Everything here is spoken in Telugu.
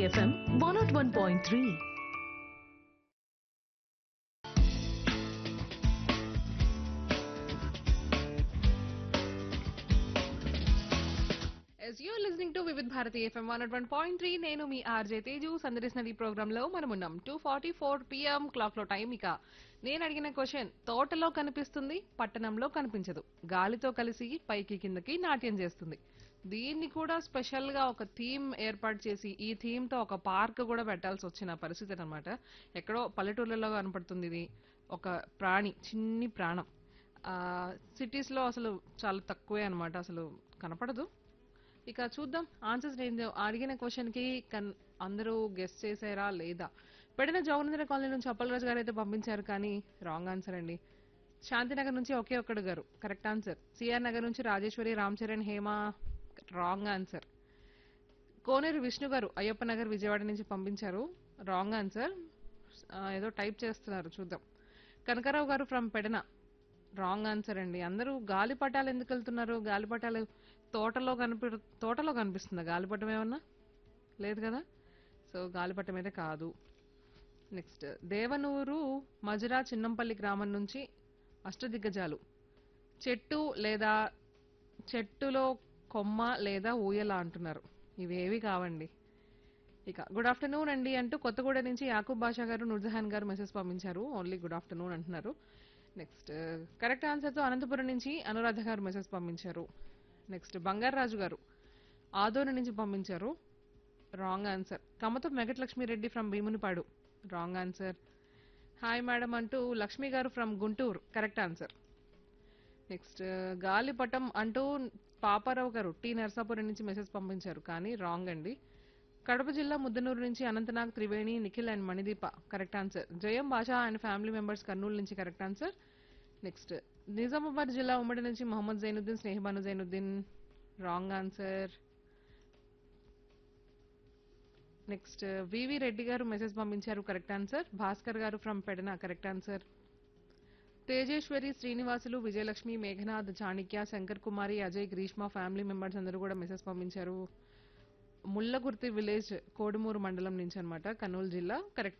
FM one not one point three yes you listening to Vividh Bharati FM one one point three నేను మీ ఆర్జే తేజు సందర్శిస్తున్న ఈ ప్రోగ్రామ్ లో మనం ఉన్నాం two forty four PM clock లో టైం ఇక నేను అడిగిన క్వశ్చన్ తోటలో కనిపిస్తుంది పట్టణంలో కనిపించదు గాలితో కలిసి పైకి కిందకి నాట్యం చేస్తుంది దీన్ని కూడా స్పెషల్ గా ఒక థీమ్ ఏర్పాటు చేసి ఈ థీమ్ తో ఒక పార్క్ కూడా పెట్టాల్సి వచ్చిన పరిస్థితి అన్నమాట ఎక్కడో పల్లెటూర్లలో కనపడుతుంది ఇది ఒక ప్రాణి చిన్ని ప్రాణం సిటీస్ లో అసలు చాలా తక్కువే అన్నమాట అసలు కనపడదు ఇక చూద్దాం ఆన్సర్స్ నేను అడిగిన క్వశ్చన్ కి కన్ అందరూ గెస్ట్ చేశారా లేదా పెడిన జోగనేంద్ర కాలనీ నుంచి అప్పలరాజు గారు అయితే పంపించారు కానీ రాంగ్ ఆన్సర్ అండి శాంతినగర్ నుంచి ఒకే ఒక్కడు గారు కరెక్ట్ ఆన్సర్ సిఆర్ నగర్ నుంచి రాజేశ్వరి రామ్ చరణ్ హేమ రాంగ్ ఆన్సర్ కోనేరు విష్ణు గారు అయ్యప్ప నగర్ విజయవాడ నుంచి పంపించారు రాంగ్ ఆన్సర్ ఏదో టైప్ చేస్తున్నారు చూద్దాం కనకారావు గారు ఫ్రమ్ పెడన రాంగ్ ఆన్సర్ అండి అందరూ గాలిపటాలు ఎందుకు వెళ్తున్నారు గాలిపటాలు తోటలో కనిపి తోటలో కనిపిస్తుందా గాలిపటం ఏమన్నా లేదు కదా సో గాలిపటం అయితే కాదు నెక్స్ట్ దేవనూరు మజరా చిన్నంపల్లి గ్రామం నుంచి అష్టదిగ్గజాలు చెట్టు లేదా చెట్టులో కొమ్మ లేదా ఊయల అంటున్నారు ఇవేవి కావండి ఇక గుడ్ ఆఫ్టర్నూన్ అండి అంటూ కొత్తగూడ నుంచి యాకూబ్ బాషా గారు నూర్జహాన్ గారు మెసేజ్ పంపించారు ఓన్లీ గుడ్ ఆఫ్టర్నూన్ అంటున్నారు నెక్స్ట్ కరెక్ట్ ఆన్సర్తో అనంతపురం నుంచి అనురాధ గారు మెసేజ్ పంపించారు నెక్స్ట్ బంగారాజు గారు ఆదోని నుంచి పంపించారు wrong answer Kamatham Venkatalakshmi Reddy from Bheemunipadu wrong answer hi madam అంటూ Lakshmi garu from Guntur correct answer next గాలిపటం అంటూ పాపారావు గారు టి నర్సాపురం నుంచి మెసేజ్ పంపించారు కానీ రాంగ్ అండి కడప జిల్లా ముద్దనూరు నుంచి Anantnag Triveni Nikhil and Manideepa correct answer Jayam Bhasha and family members Kurnool నుంచి కరెక్ట్ ఆన్సర్ నెక్స్ట్ నిజామాబాద్ జిల్లా ఉమ్మడి నుంచి Mohammed Zainuddin Snehabanu Zainuddin wrong answer next VV Reddy garu message పంపించారు correct answer Bhaskar garu from Pedana correct answer Tejeswari Srinivasulu Vijayalakshmi Meghanath Chanakya Shankar Kumari Ajay Greeshma family members అందరూ కూడా మెసేజ్ పంపించారు ముల్లగుర్తి విలేజ్ కోడుమూరు మండలం నుంచి అన్నమాట కర్నూలు జిల్లా కరెక్ట్